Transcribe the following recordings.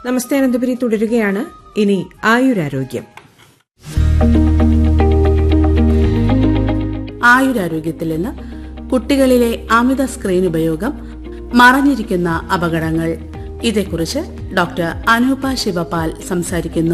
നമസ്തേ അനന്തപുരി തുടരുകയാണ് ഇനി ആയുരാരോഗ്യം ആയുരാരോഗ്യത്തിൽ നിന്ന് കുട്ടികളിലെ അമിത സ്ക്രീൻ ഉപയോഗം മറഞ്ഞിരിക്കുന്ന അപകടങ്ങൾ ഇതേക്കുറിച്ച് ഡോക്ടർ അനൂപ ശിവപാൽ സംസാരിക്കുന്നു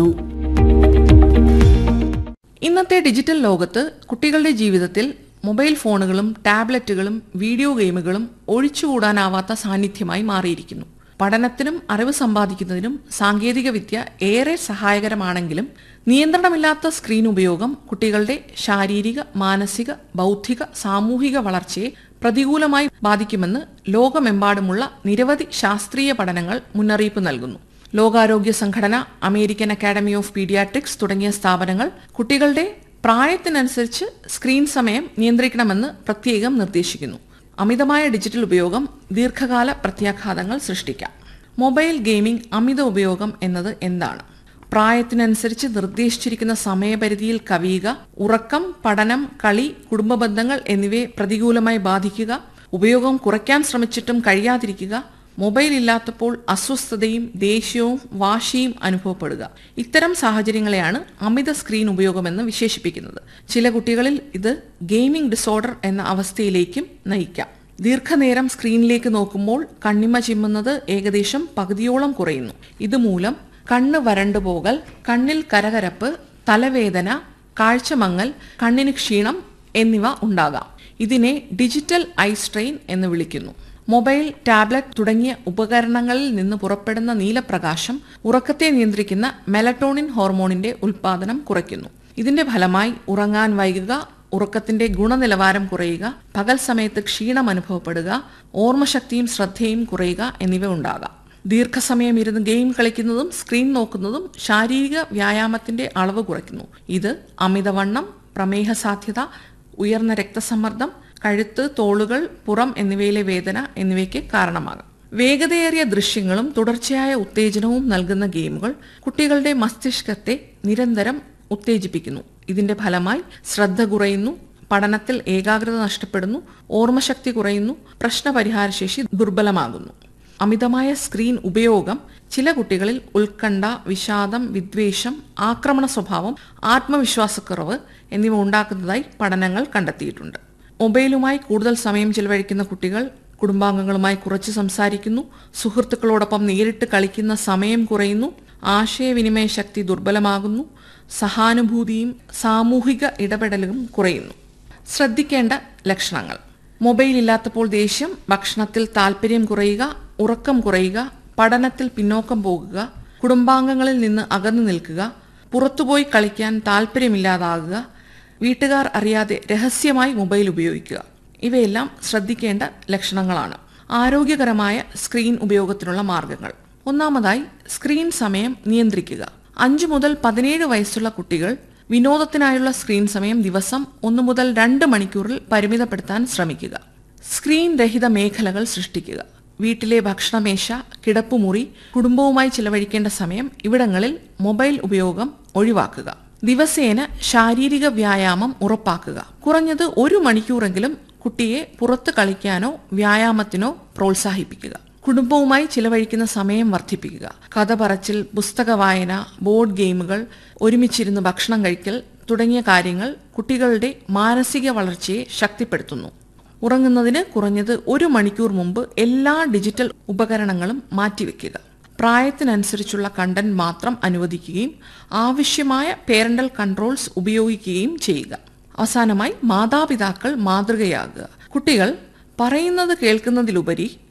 ഇന്നത്തെ ഡിജിറ്റൽ ലോകത്ത് കുട്ടികളുടെ ജീവിതത്തിൽ മൊബൈൽ ഫോണുകളും ടാബ്ലറ്റുകളും വീഡിയോ ഗെയിമുകളും ഒഴിച്ചുകൂടാനാവാത്ത സാന്നിധ്യമായി മാറിയിരിക്കുന്നു പഠനത്തിനും അറിവ് സമ്പാദിക്കുന്നതിനും സാങ്കേതികവിദ്യ ഏറെ സഹായകരമാണെങ്കിലും നിയന്ത്രണമില്ലാത്ത സ്ക്രീൻ ഉപയോഗം കുട്ടികളുടെ ശാരീരിക മാനസിക ബൗദ്ധിക സാമൂഹിക വളർച്ചയെ പ്രതികൂലമായി ബാധിക്കുമെന്ന് ലോകമെമ്പാടുമുള്ള നിരവധി ശാസ്ത്രീയ പഠനങ്ങൾ മുന്നറിയിപ്പ് നൽകുന്നു ലോകാരോഗ്യ സംഘടന അമേരിക്കൻ അക്കാദമി ഓഫ് പീഡിയാട്രിക്സ് തുടങ്ങിയ സ്ഥാപനങ്ങൾ കുട്ടികളുടെ പ്രായത്തിനനുസരിച്ച് സ്ക്രീൻ സമയം നിയന്ത്രിക്കണമെന്ന് പ്രത്യേകം നിർദ്ദേശിക്കുന്നു അമിതമായ ഡിജിറ്റൽ ഉപയോഗം ദീർഘകാല പ്രത്യാഘാതങ്ങൾ സൃഷ്ടിക്കാം മൊബൈൽ ഗെയിമിംഗ് അമിത ഉപയോഗം എന്നത് എന്താണ് പ്രായത്തിനനുസരിച്ച് നിർദ്ദേശിച്ചിരിക്കുന്ന സമയപരിധിയിൽ കവിയുക ഉറക്കം പഠനം കളി കുടുംബ ബന്ധങ്ങൾ എന്നിവയെ പ്രതികൂലമായി ബാധിക്കുക ഉപയോഗം കുറയ്ക്കാൻ ശ്രമിച്ചിട്ടും കഴിയാതിരിക്കുക മൊബൈൽ ഇല്ലാത്തപ്പോൾ അസ്വസ്ഥതയും ദേഷ്യവും വാശിയും അനുഭവപ്പെടുക ഇത്തരം സാഹചര്യങ്ങളെയാണ് അമിത സ്ക്രീൻ ഉപയോഗമെന്ന് വിശേഷിപ്പിക്കുന്നത് ചില കുട്ടികളിൽ ഇത് ഗെയിമിംഗ് ഡിസോർഡർ എന്ന അവസ്ഥയിലേക്കും നയിക്കാം ദീർഘനേരം സ്ക്രീനിലേക്ക് നോക്കുമ്പോൾ കണ്ണിമ ചിമ്മുന്നത് ഏകദേശം പകുതിയോളം കുറയുന്നു ഇതുമൂലം കണ്ണ് വരണ്ടുപോകൽ കണ്ണിൽ കരകരപ്പ് തലവേദന കാഴ്ചമങ്ങൽ കണ്ണിന് ക്ഷീണം എന്നിവ ഉണ്ടാകാം ഇതിനെ ഡിജിറ്റൽ ഐ സ്ട്രെയിൻ എന്ന് വിളിക്കുന്നു മൊബൈൽ ടാബ്ലറ്റ് തുടങ്ങിയ ഉപകരണങ്ങളിൽ നിന്ന് പുറപ്പെടുന്ന നീലപ്രകാശം ഉറക്കത്തെ നിയന്ത്രിക്കുന്ന മെലട്ടോണിൻ ഹോർമോണിന്റെ ഉൽപാദനം കുറയ്ക്കുന്നു ഇതിന്റെ ഫലമായി ഉറങ്ങാൻ വൈകുക ഉറക്കത്തിന്റെ ഗുണനിലവാരം കുറയുക പകൽ സമയത്ത് ക്ഷീണം അനുഭവപ്പെടുക ഓർമ്മശക്തിയും ശ്രദ്ധയും കുറയുക എന്നിവ ഉണ്ടാകാം ദീർഘസമയം ഇരുന്ന് ഗെയിം കളിക്കുന്നതും സ്ക്രീൻ നോക്കുന്നതും ശാരീരിക വ്യായാമത്തിന്റെ അളവ് കുറയ്ക്കുന്നു ഇത് അമിതവണ്ണം പ്രമേഹ സാധ്യത ഉയർന്ന രക്തസമ്മർദ്ദം കഴുത്ത് തോളുകൾ പുറം എന്നിവയിലെ വേദന എന്നിവയ്ക്ക് കാരണമാകാം വേഗതയേറിയ ദൃശ്യങ്ങളും തുടർച്ചയായ ഉത്തേജനവും നൽകുന്ന ഗെയിമുകൾ കുട്ടികളുടെ മസ്തിഷ്കത്തെ നിരന്തരം ഉത്തേജിപ്പിക്കുന്നു ഇതിന്റെ ഫലമായി ശ്രദ്ധ കുറയുന്നു പഠനത്തിൽ ഏകാഗ്രത നഷ്ടപ്പെടുന്നു ഓർമ്മശക്തി കുറയുന്നു പ്രശ്നപരിഹാരശേഷി ദുർബലമാകുന്നു അമിതമായ സ്ക്രീൻ ഉപയോഗം ചില കുട്ടികളിൽ ഉത്കണ്ഠ വിഷാദം വിദ്വേഷം ആക്രമണ സ്വഭാവം ആത്മവിശ്വാസക്കുറവ് എന്നിവ ഉണ്ടാക്കുന്നതായി പഠനങ്ങൾ കണ്ടെത്തിയിട്ടുണ്ട് മൊബൈലുമായി കൂടുതൽ സമയം ചെലവഴിക്കുന്ന കുട്ടികൾ കുടുംബാംഗങ്ങളുമായി കുറച്ച് സംസാരിക്കുന്നു സുഹൃത്തുക്കളോടൊപ്പം നേരിട്ട് കളിക്കുന്ന സമയം കുറയുന്നു ആശയവിനിമയ ശക്തി ദുർബലമാകുന്നു സഹാനുഭൂതിയും സാമൂഹിക ഇടപെടലും കുറയുന്നു ശ്രദ്ധിക്കേണ്ട ലക്ഷണങ്ങൾ മൊബൈൽ ഇല്ലാത്തപ്പോൾ ദേഷ്യം ഭക്ഷണത്തിൽ താല്പര്യം കുറയുക ഉറക്കം കുറയുക പഠനത്തിൽ പിന്നോക്കം പോകുക കുടുംബാംഗങ്ങളിൽ നിന്ന് അകന്നു നിൽക്കുക പുറത്തുപോയി കളിക്കാൻ താല്പര്യമില്ലാതാകുക വീട്ടുകാർ അറിയാതെ രഹസ്യമായി മൊബൈൽ ഉപയോഗിക്കുക ഇവയെല്ലാം ശ്രദ്ധിക്കേണ്ട ലക്ഷണങ്ങളാണ് ആരോഗ്യകരമായ സ്ക്രീൻ ഉപയോഗത്തിനുള്ള മാർഗങ്ങൾ ഒന്നാമതായി സ്ക്രീൻ സമയം നിയന്ത്രിക്കുക അഞ്ചു മുതൽ പതിനേഴ് വയസ്സുള്ള കുട്ടികൾ വിനോദത്തിനായുള്ള സ്ക്രീൻ സമയം ദിവസം ഒന്ന് മുതൽ രണ്ട് മണിക്കൂറിൽ പരിമിതപ്പെടുത്താൻ ശ്രമിക്കുക സ്ക്രീൻ രഹിത മേഖലകൾ സൃഷ്ടിക്കുക വീട്ടിലെ ഭക്ഷണമേശ കിടപ്പുമുറി കുടുംബവുമായി ചിലവഴിക്കേണ്ട സമയം ഇവിടങ്ങളിൽ മൊബൈൽ ഉപയോഗം ഒഴിവാക്കുക ദിവസേന ശാരീരിക വ്യായാമം ഉറപ്പാക്കുക കുറഞ്ഞത് ഒരു മണിക്കൂറെങ്കിലും കുട്ടിയെ പുറത്ത് കളിക്കാനോ വ്യായാമത്തിനോ പ്രോത്സാഹിപ്പിക്കുക കുടുംബവുമായി ചിലവഴിക്കുന്ന സമയം വർദ്ധിപ്പിക്കുക കഥ പറച്ചിൽ പുസ്തക വായന ബോർഡ് ഗെയിമുകൾ ഒരുമിച്ചിരുന്ന് ഭക്ഷണം കഴിക്കൽ തുടങ്ങിയ കാര്യങ്ങൾ കുട്ടികളുടെ മാനസിക വളർച്ചയെ ശക്തിപ്പെടുത്തുന്നു ഉറങ്ങുന്നതിന് കുറഞ്ഞത് ഒരു മണിക്കൂർ മുമ്പ് എല്ലാ ഡിജിറ്റൽ ഉപകരണങ്ങളും മാറ്റിവെക്കുക പ്രായത്തിനനുസരിച്ചുള്ള കണ്ടന്റ് മാത്രം അനുവദിക്കുകയും ആവശ്യമായ പേരന്റൽ കൺട്രോൾസ് ഉപയോഗിക്കുകയും ചെയ്യുക അവസാനമായി മാതാപിതാക്കൾ മാതൃകയാകുക കുട്ടികൾ പറയുന്നത് കേൾക്കുന്നതിലുപരി